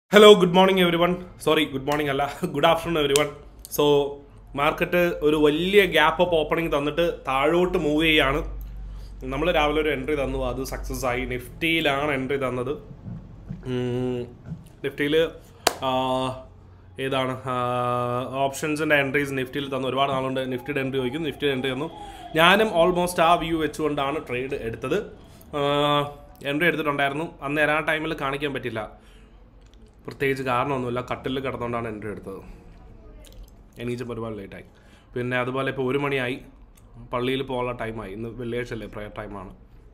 hello good morning everyone sorry good morning അല്ല good afternoon everyone so market ഒരു വലിയ gap up opening തന്നിട്ട് താഴോട്ട് move ചെയ്യാണ് നമ്മൾ രാവിലെ ഒരു എൻട്രി തന്നു അത് സക്സസ് ആയി നിഫ്റ്റിയിലാണ് എൻട്രി തന്നത് നിഫ്റ്റിയിൽ ഏതാണ് ഓപ്ഷൻസിൻ്റെ എൻട്രീസ് നിഫ്റ്റിയിൽ തന്നു ഒരുപാട് നാളുണ്ട് നിഫ്റ്റിയുടെ എൻട്രി ചോദിക്കും നിഫ്റ്റിയുടെ എൻട്രി തന്നു ഞാനും ഓൾമോസ്റ്റ് ആ വ്യൂ വെച്ചുകൊണ്ടാണ് ട്രേഡ് എടുത്തത് എൻട്രി എടുത്തിട്ടുണ്ടായിരുന്നു അന്ന് ആ ടൈമിൽ കാണിക്കാൻ പറ്റില്ല പ്രത്യേകിച്ച് കാരണമൊന്നുമില്ല കട്ടിൽ കിടന്നുകൊണ്ടാണ് എൻട്രി എടുത്തത് എണീച്ചപ്പോൾ ഒരുപാട് ലേറ്റായി പിന്നെ അതുപോലെ ഇപ്പോൾ ഒരു മണിയായി പള്ളിയിൽ പോകാനുള്ള ടൈമായി ഇന്ന് വെള്ളിയാഴ്ച അല്ലേ പ്രയർ ടൈമാണ്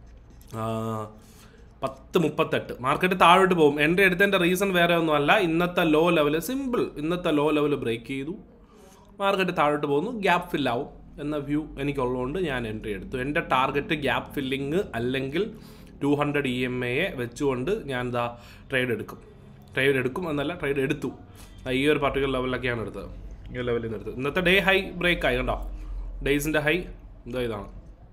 പത്ത് മുപ്പത്തെട്ട് മാർക്കറ്റ് താഴോട്ട് പോകും എൻ്റെ എടുത്തതിൻ്റെ റീസൺ വേറെ ഒന്നുമല്ല ഇന്നത്തെ ലോ ലെവൽ സിമ്പിൾ ഇന്നത്തെ ലോ ലെവൽ ബ്രേക്ക് ചെയ്തു മാർക്കറ്റ് താഴോട്ട് പോകുന്നു ഗ്യാപ്പ് ഫില്ലാവും എന്ന വ്യൂ എനിക്കുള്ളതുകൊണ്ട് ഞാൻ എൻട്രി എടുത്തു എൻ്റെ ടാർഗറ്റ് ഗ്യാപ്പ് ഫില്ലിങ് അല്ലെങ്കിൽ ടു ഹൺഡ്രഡ് ഇ എം എയെ വെച്ചുകൊണ്ട് ഞാൻ എന്താ ട്രേഡ് എടുക്കും ട്രേഡ് എടുക്കും എന്നല്ല ട്രേഡ് എടുത്തു ഈ ഒരു പർട്ടിക്കുലർ ലെവലിലൊക്കെയാണ് എടുത്തത് ഈ ലെവലിൽ നിന്ന് എടുത്തത് ഇന്നത്തെ ഡേ ഹൈ ബ്രേക്ക് ആയി കണ്ടോ ഡേയ്സിൻ്റെ ഹൈ ഇതാ ഇതാണ്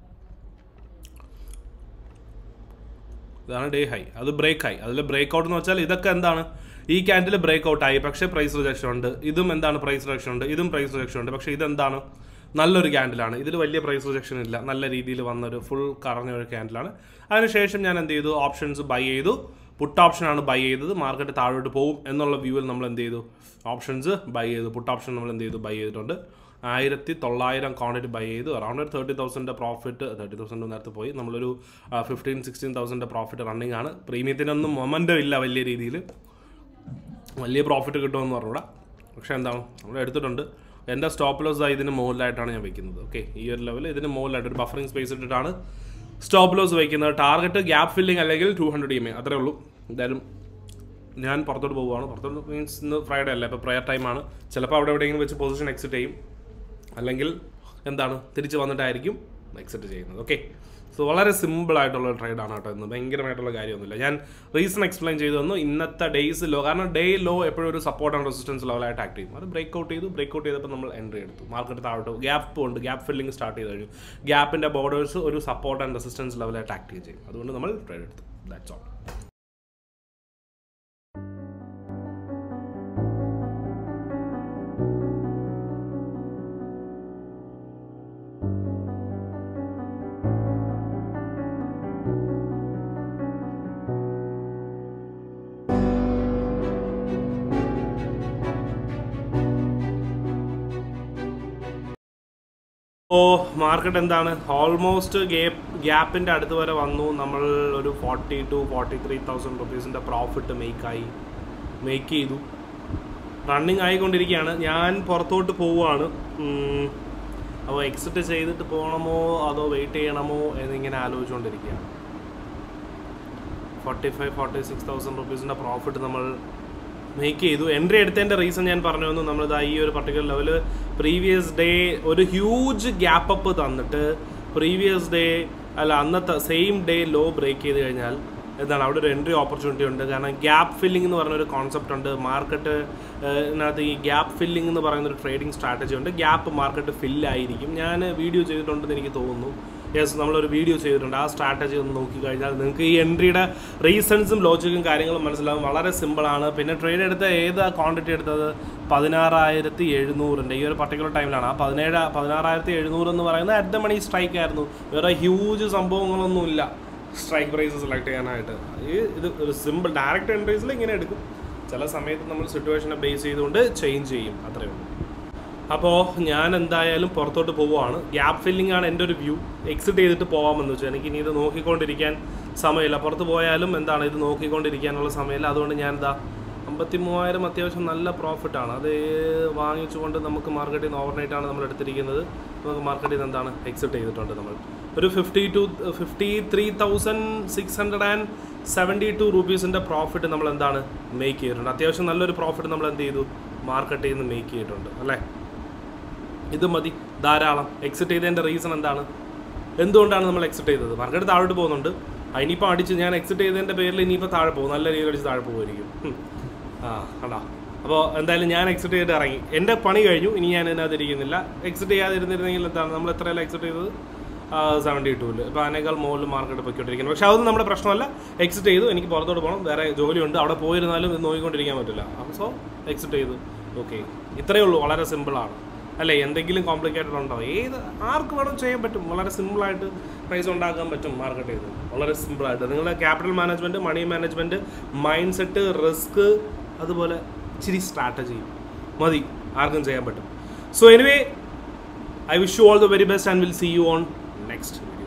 ഇതാണ് ഡേ ഹൈ അത് ബ്രേക്ക് ആയി അതിൽ ബ്രേക്ക് ഔട്ട് എന്ന് വെച്ചാൽ ഇതൊക്കെ എന്താണ് ഈ ക്യാൻഡിൽ ബ്രേക്ക് ഔട്ട് ആയി പക്ഷേ പ്രൈസ് റിജക്ഷൻ ഉണ്ട് ഇതും എന്താണ് പ്രൈസ് റിജക്ഷൻ ഉണ്ട് ഇതും പ്രൈസ് റിജക്ഷൻ ഉണ്ട് പക്ഷേ ഇതെന്താണ് നല്ലൊരു ക്യാൻഡിലാണ് ഇതിൽ വലിയ പ്രൈസ് റിജക്ഷൻ ഇല്ല നല്ല രീതിയിൽ വന്നൊരു ഫുൾ കറഞ്ഞ ഒരു ക്യാൻഡിലാണ് അതിനുശേഷം ഞാൻ എന്ത് ചെയ്തു ഓപ്ഷൻസ് ബൈ ചെയ്തു പുട്ട് ഓപ്ഷനാണ് ബൈ ചെയ്തത് മാർക്കറ്റ് താഴോട്ട് പോകും എന്നുള്ള വ്യൂവിൽ നമ്മൾ എന്ത് ചെയ്തു ഓപ്ഷൻസ് ബൈ ചെയ്തു പുട്ട് ഓപ്ഷൻ നമ്മൾ എന്ത് ചെയ്തു ബൈ ചെയ്തിട്ടുണ്ട് ആയിരത്തി തൊള്ളായിരം ക്വാണ്ടിറ്റി ബൈ ചെയ്തു അറൗണ്ട് ഒരു thirty thousand profit thirty thousand നേരത്തെ പോയി നമ്മളൊരു fifteen sixteen thousand profit running ആണ് പ്രീമിയത്തിനൊന്നും മൊമെൻറ്റം ഇല്ല വലിയ രീതിയിൽ വലിയ പ്രോഫിറ്റ് കിട്ടുമെന്ന് പറഞ്ഞൂടാ പക്ഷേ എന്താണ് നമ്മൾ എടുത്തിട്ടുണ്ട് എൻ്റെ സ്റ്റോപ്പ് ലോസ് ഇതിന് മുകളിലായിട്ടാണ് ഞാൻ വെക്കുന്നത് ഓക്കെ ഈ ഒരു ലെവൽ ഇതിന് മുകളിലായിട്ട് ഒരു ബഫറിംഗ് സ്പേസ് ഇട്ടിട്ടാണ് സ്റ്റോപ്പ് ലോസ് വയ്ക്കുന്നത് ടാർഗറ്റ് ഗ്യാപ്പ് ഫില്ലിംഗ് അല്ലെങ്കിൽ two hundred E M A അത്രേ ഉള്ളൂ എന്തായാലും ഞാൻ പുറത്തോട്ട് പോവുകയാണ് പുറത്തോട്ട് മീൻസ് ഇന്ന് ഫ്രൈഡേ അല്ല ഇപ്പോൾ പ്രയർ ടൈമാണ് ചിലപ്പോൾ അവിടെ എവിടെയെങ്കിലും വെച്ച് പൊസിഷൻ എക്സിറ്റ് ചെയ്യും അല്ലെങ്കിൽ എന്താണ് തിരിച്ച് വന്നിട്ടായിരിക്കും എക്സിറ്റ് ചെയ്യുന്നത് ഓക്കെ സോ വളരെ സിമ്പിൾ ആയിട്ടുള്ള ട്രേഡാണ് കേട്ടോ ഇന്ന് ഭയങ്കരമായിട്ടുള്ള കാര്യമൊന്നുമില്ല ഞാൻ റീസൺ എക്സ്പ്ലെയിൻ ചെയ്തു തന്നു ഇന്നത്തെ ഡേയ്സ് ലോ കാരണം ഡേ ലോ എപ്പോഴും ഒരു സപ്പോർട്ട് ആൻഡ് റെസിസ്റ്റൻസ് ലെവലായിട്ട് ആക്ട് ചെയ്യും അത് ബ്രേക്ക് ഔട്ട് ചെയ്തു ബ്രേക്ക് ഔട്ട് ചെയ്തപ്പോൾ നമ്മൾ എൻട്രി എടുത്തു മാർക്കറ്റ് താഴോട്ട് ഗ്യാപ്പ് ഉണ്ട് ഗ്യാപ്പ് ഫില്ലിംഗ് സ്റ്റാർട്ട് ചെയ്ത് കഴിഞ്ഞു ഗ്യാപ്പിൻ്റെ ബോർഡേഴ്സ് ഒരു സപ്പോർട്ട് ആൻഡ് റെസിസ്റ്റൻസ് ലെവലായിട്ട് ആക്ട് ചെയ്യും അതുകൊണ്ട് നമ്മൾ ട്രേഡ് എടുത്തു ദാറ്റ്സ് ഓൾ ഓ മാർക്കറ്റ് എന്താണ് ഓൾമോസ്റ്റ് ഗ്യാപ്പ് ഗ്യാപ്പിൻ്റെ അടുത്ത് വരെ വന്നു നമ്മൾ ഒരു forty two forty three thousand റുപ്പീസിൻ്റെ പ്രോഫിറ്റ് മേക്കായി മേക്ക് ചെയ്തു റണ്ണിങ് ആയിക്കൊണ്ടിരിക്കുകയാണ് ഞാൻ പുറത്തോട്ട് പോവുകയാണ് അപ്പോൾ എക്സിറ്റ് ചെയ്തിട്ട് പോകണമോ അതോ വെയിറ്റ് ചെയ്യണമോ എന്നിങ്ങനെ ആലോചിച്ചുകൊണ്ടിരിക്കുകയാണ് forty five forty six thousand റുപ്പീസിൻ്റെ പ്രോഫിറ്റ് നമ്മൾ മേക്ക് ചെയ്തു എൻട്രി എടുത്തതിൻ്റെ റീസൺ ഞാൻ പറഞ്ഞു തന്നു നമ്മളിത് ഈ ഒരു പർട്ടിക്കുലർ ലെവല് പ്രീവിയസ് ഡേ ഒരു ഹ്യൂജ് ഗ്യാപ്പ് അപ്പ് തന്നിട്ട് പ്രീവിയസ് ഡേ അല്ല അന്നത്തെ സെയിം ഡേ ലോ ബ്രേക്ക് ചെയ്ത് കഴിഞ്ഞാൽ എന്താണ് അവിടെ ഒരു എൻട്രി ഓപ്പർച്യൂണിറ്റി ഉണ്ട് കാരണം ഗ്യാപ്പ് ഫില്ലിംഗ് എന്ന് പറഞ്ഞൊരു കോൺസെപ്റ്റ് ഉണ്ട് മാർക്കറ്റ് ഇതിനകത്ത് ഈ ഗ്യാപ്പ് ഫില്ലിംഗ് എന്ന് പറയുന്ന ഒരു ട്രേഡിംഗ് സ്ട്രാറ്റജി ഉണ്ട് ഗ്യാപ്പ് മാർക്കറ്റ് ഫില്ലായിരിക്കും ഞാൻ വീഡിയോ ചെയ്തിട്ടുണ്ടെന്ന് എനിക്ക് തോന്നുന്നു യെസ് നമ്മളൊരു വീഡിയോ ചെയ്തിട്ടുണ്ട് ആ സ്ട്രാറ്റജി ഒന്ന് നോക്കിക്കഴിഞ്ഞാൽ നിങ്ങൾക്ക് ഈ എൻട്രിയുടെ റീസൺസും ലോജിക്കും കാര്യങ്ങളും മനസ്സിലാവും വളരെ സിമ്പിളാണ് പിന്നെ ട്രേഡ് എടുത്ത ഏത് ക്വാണ്ടിറ്റി എടുത്തത് പതിനാറായിരത്തി എഴുന്നൂറിൻ്റെ ഈ ഒരു പർട്ടിക്കുലർ ടൈമിലാണ് ആ പതിനേഴ് പതിനാറായിരത്തി എഴുന്നൂറ് എന്ന് പറയുന്നത് അറ്റ് ദ മണി സ്ട്രൈക്ക് ആയിരുന്നു വേറെ ഹ്യൂജ് സംഭവങ്ങളൊന്നുമില്ല സ്ട്രൈക്ക് പ്രൈസ് സെലക്ട് ചെയ്യാനായിട്ട് ഈ ഇത് ഒരു സിമ്പിൾ ഡയറക്റ്റ് എൻട്രീസിൽ ഇങ്ങനെ എടുക്കും ചില സമയത്ത് നമ്മൾ സിറ്റുവേഷനെ ബേസ് ചെയ്തുകൊണ്ട് ചേഞ്ച് ചെയ്യും അത്രയേ ഉള്ളൂ അപ്പോൾ ഞാൻ എന്തായാലും പുറത്തോട്ട് പോവുകയാണ് ഗ്യാപ്പ് ഫില്ലിംഗ് ആണ് എൻ്റെ ഒരു വ്യൂ എക്സിറ്റ് ചെയ്തിട്ട് പോകാമെന്ന് വെച്ചാൽ എനിക്ക് ഇനി ഇത് നോക്കിക്കൊണ്ടിരിക്കാൻ സമയമില്ല പുറത്ത് പോയാലും എന്താണ് ഇത് നോക്കിക്കൊണ്ടിരിക്കാനുള്ള സമയമില്ല അതുകൊണ്ട് ഞാൻ എന്താ അമ്പത്തി മൂവായിരം അത്യാവശ്യം നല്ല പ്രോഫിറ്റാണ് അത് വാങ്ങിച്ചുകൊണ്ട് നമുക്ക് മാർക്കറ്റിൽ നിന്ന് ഓവർനൈറ്റ് ആണ് നമ്മൾ എടുത്തിരിക്കുന്നത് നമുക്ക് മാർക്കറ്റിൽ നിന്ന് എന്താണ് എക്സിറ്റ് ചെയ്തിട്ടുണ്ട് നമ്മൾ ഒരു fifty two fifty three thousand six hundred and seventy two റുപ്പീസിൻ്റെ പ്രോഫിറ്റ് നമ്മൾ എന്താണ് മേക്ക് ചെയ്തിട്ടുണ്ട് അത്യാവശ്യം നല്ലൊരു പ്രോഫിറ്റ് നമ്മൾ എന്ത് ചെയ്തു മാർക്കറ്റിൽ നിന്ന് മേക്ക് ചെയ്തിട്ടുണ്ട് അല്ലേ ഇത് മതി ധാരാളം എക്സിറ്റ് ചെയ്തതിൻ്റെ റീസൺ എന്താണ് എന്തുകൊണ്ടാണ് നമ്മൾ എക്സിറ്റ് ചെയ്തത് മാർക്കറ്റ് താഴോട്ട് പോകുന്നുണ്ട് അതിനിപ്പോൾ അടിച്ച് ഞാൻ എക്സിറ്റ് ചെയ്തതിൻ്റെ പേരിൽ ഇനിയിപ്പോൾ താഴെ പോകും നല്ല രീതിയിൽ അടിച്ച് താഴെ പോകുമായിരിക്കും ആ കണ്ടാ അപ്പോൾ എന്തായാലും ഞാൻ എക്സിറ്റ് ചെയ്തിട്ട് ഇറങ്ങി എൻ്റെ പണി കഴിഞ്ഞു ഇനി ഞാൻ ഇതിനകത്ത് ഇരിക്കുന്നില്ല എക്സിറ്റ് ചെയ്യാതിരുന്നിരുന്നെങ്കിൽ എന്താണ് നമ്മൾ എത്രയല്ല എക്സിറ്റ് ചെയ്തത് സെവൻറ്റി ടൂവിൽ ഇപ്പോൾ അതിനേക്കാൾ മുകളിൽ മാർക്കറ്റ് പൊയ്ക്കൊണ്ടിരിക്കുന്നത് പക്ഷേ അതൊന്നും നമ്മുടെ പ്രശ്നമല്ല എക്സിറ്റ് ചെയ്തു എനിക്ക് പുറത്തോട്ട് പോകണം വേറെ ജോലിയുണ്ട് അവിടെ പോയിരുന്നാലും ഇത് നോക്കിക്കൊണ്ടിരിക്കാൻ പറ്റില്ല അപ്പോൾ സോ എക്സിറ്റ് ചെയ്തു ഓക്കെ ഇത്രയേ ഉള്ളൂ വളരെ സിമ്പിളാണ് അല്ലേ എന്തെങ്കിലും കോംപ്ലിക്കേറ്റഡ് ഉണ്ടോ ഏത് ആർക്ക് വേണം ചെയ്യാൻ പറ്റും വളരെ സിമ്പിളായിട്ട് പ്രൈസ് ഉണ്ടാക്കാൻ പറ്റും മാർക്കറ്റ് ചെയ്ത് വളരെ സിമ്പിളായിട്ട് നിങ്ങളുടെ capital management money management mindset risk അതുപോലെ ഇച്ചിരി സ്ട്രാറ്റജി മതി ആർക്കും ചെയ്യാൻ പറ്റും so anyway I wish you all the very best and will see you on next video